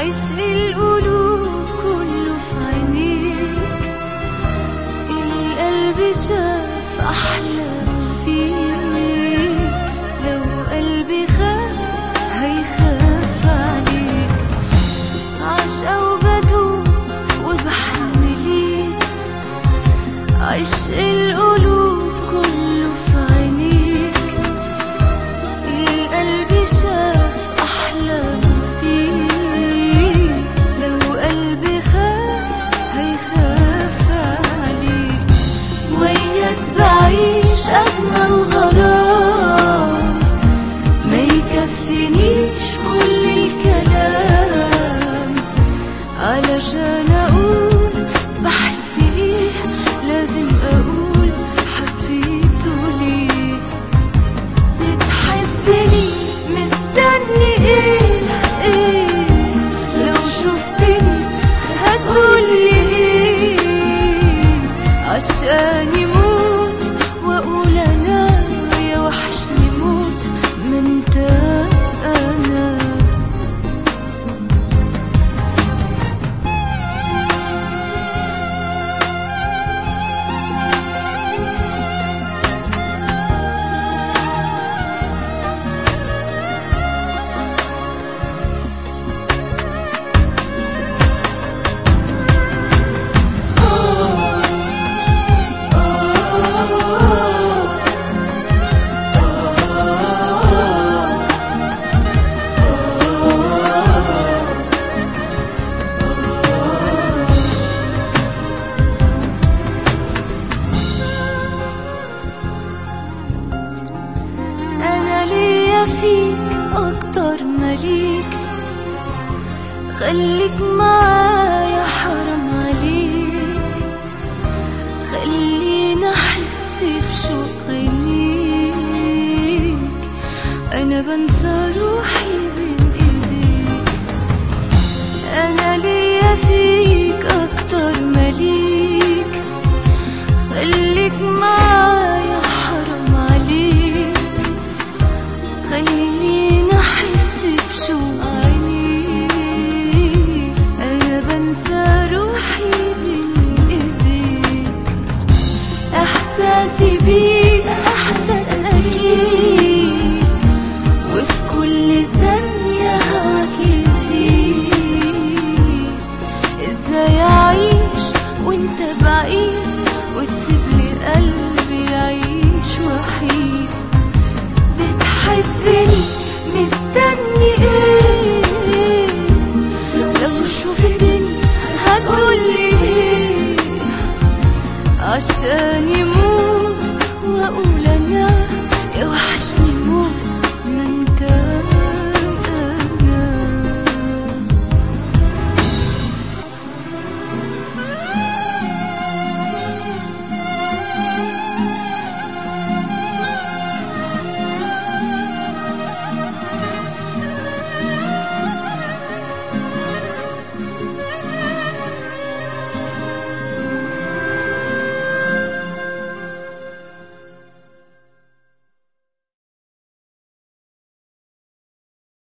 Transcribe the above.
عشق القلوب كله في عينيك القلب شاف أحلام بيك لو قلبي خاف هيخاف عليك عشقة وبدوب وبحن ليك عشق القلوب كله في عينيك القلب شاف أحلام بيك لو قلبي خاف هيخاف عليك وياك بعيش أجمل غرام ما يكفينيش كل الكلام علشان أقول بحس إيه لازم أقول حبيته ليه بتحبني مستني ايه ايه لو شفتني هتقولي ايه عشاني موت واقول انا يا وحشني موت ما انت انا انا ليا فيك اكتر مليك خليك معايا حرام عليك خلينا احس بشوق عينيك انا بنسى روحي بين ايديك انا ليا فيك اكتر مليك